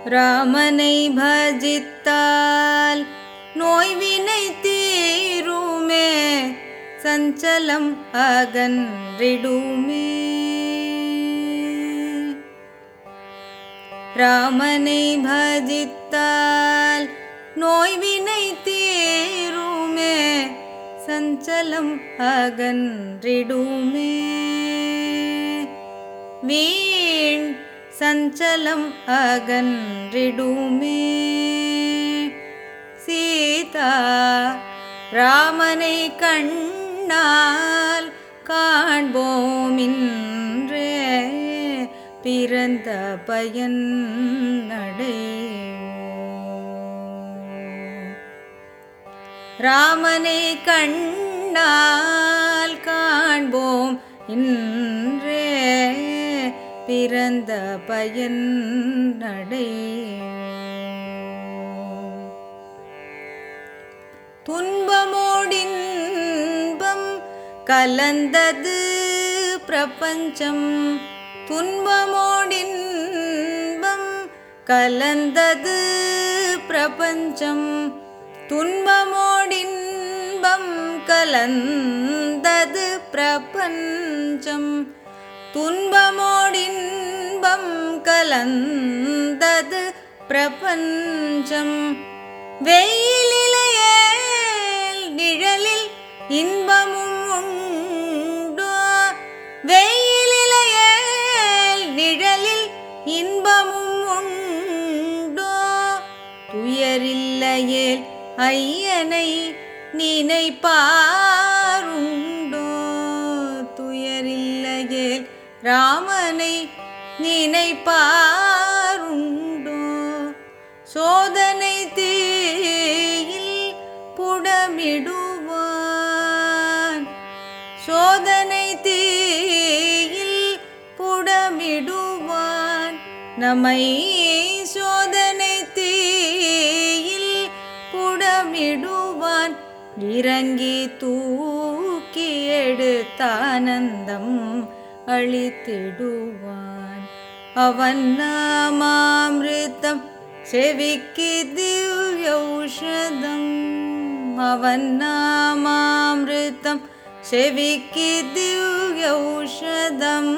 ராமனை பஜித்தால் நோய்வினை தீருமே சஞ்சலம் அகன்றிடுமே ராமனை பஜித்தால் நோய்வினை தீருமே சஞ்சலம் அகன்றிடுமே வீண் சஞ்சலம் அகன்றிடுமே சீதா ராமனை கண்ணால் காண்போம் இன்றே பிறந்த பயன் ராமனை கண்ணால் காண்போம் இன்றே பிறந்த பயன் துன்பமோடின்பம் கலந்தது பிரபஞ்சம் துன்பமோடின்பம் கலந்தது பிரபஞ்சம் துன்பமோடின்பம் கலந்தது பிரபஞ்சம் துன்பமோடின்பம் கலந்தது பிரபஞ்சம் வெயிலிலையேல் நிழலில் இன்பமும் உண்டோ வெயிலிலையேல் நிழலில் இன்பமும் உண்டோ துயரில்லையேல் ஐயனை நினைப்பாருண்டோ துயரில்லையேல் ராமனை நினைப்பாருண்டோ சோதனை தீயில் புடமிடுவான் சோதனை தீயில் புடமிடுவான் நம்மை சோதனை தீயில் புடமிடுவான் இறங்கி தூக்கி எடுத்தானந்தம் அளித்திடுவான் அவன் நாமாமிருத்தம் செவிக்கு திவ்யௌஷதம் அவன் நாமாமிருத்தம் செவிக்கு திவ்யௌஷதம்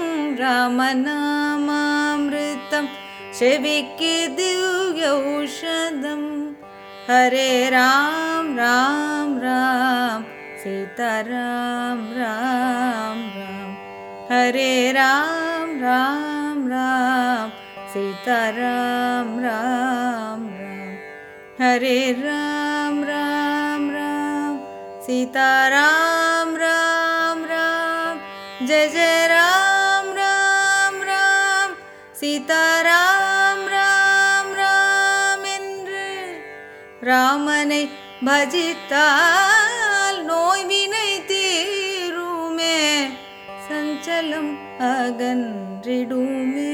ராமநாமாமிருத்தம் செவிக்கு திவ்யௌஷதம் ஹரே ராம் ராம் ராம் சீதாராம் ராம் ராம் ஹரே ராம் ராம் ராம் சீதாராம் ராம் ராம் ஹரே ராம் ராம் ராம் சீதாராம் ராம் ராம் ஜெய ஜெய ராம் ராம் ராம் சீதாராம் ராம் ராம் என்று ராமனை பஜித்தால் நோய்வினை தீருமே சஞ்சலம் அகன்றிடுமே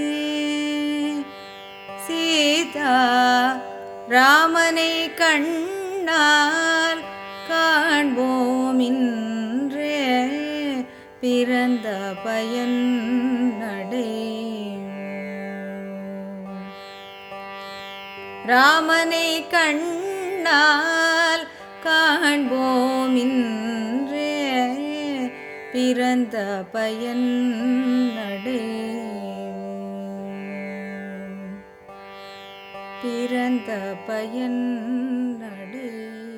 சீதா ராமனை கண்ணால் காண்போம் இன்றே பிறந்த பயன் ராமனை கண்ணால் காண்போம் இன்றே பிறந்த பயன் பிறந்த பயன்